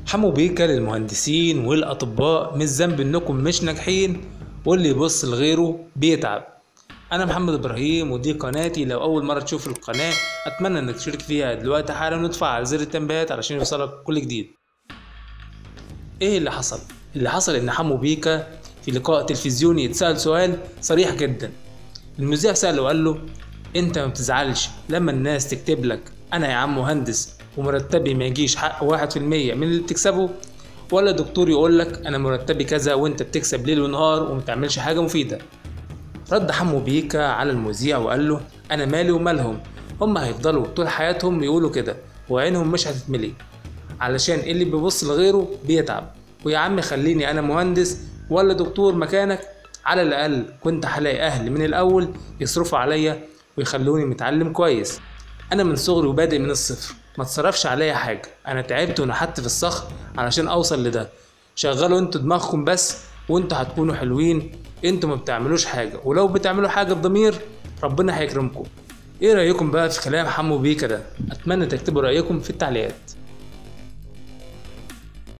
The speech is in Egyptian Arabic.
حمو بيكا للمهندسين والأطباء مش ذنب إنكم مش ناجحين واللي يبص لغيره بيتعب أنا محمد إبراهيم ودي قناتي لو أول مرة تشوف القناة أتمنى إنك تشترك فيها دلوقتي حالا وتدفع على زر التنبيهات علشان يوصلك كل جديد إيه اللي حصل؟ اللي حصل إن حمو بيكا في لقاء تلفزيوني اتسأل سؤال صريح جدا المذيع سأله وقال له أنت ما بتزعلش لما الناس تكتب لك أنا يا عم مهندس ومرتبي ما يجيش حق واحد في المية من اللي بتكسبه ولا دكتور يقول لك أنا مرتبي كذا وأنت بتكسب ليل ونهار ومتعملش حاجة مفيدة رد حمو بيكا على المذيع وقال له أنا مالي ومالهم هم هيفضلوا طول حياتهم يقولوا كده وعينهم مش هتتملي علشان اللي بيبص لغيره بيتعب ويا عم خليني أنا مهندس ولا دكتور مكانك على الأقل كنت هلاقي أهل من الأول يصرفوا عليا ويخلوني متعلم كويس أنا من صغري وبادئ من الصفر ما تصرفش عليا حاجة أنا تعبت ونحت في الصخر علشان أوصل لده شغلوا انتوا دماغكم بس وانتوا هتكونوا حلوين انتوا ما بتعملوش حاجة ولو بتعملوا حاجة بضمير ربنا هيكرمكم ايه رأيكم بقى في كلام حمو بيكا ده اتمنى تكتبوا رأيكم في التعليقات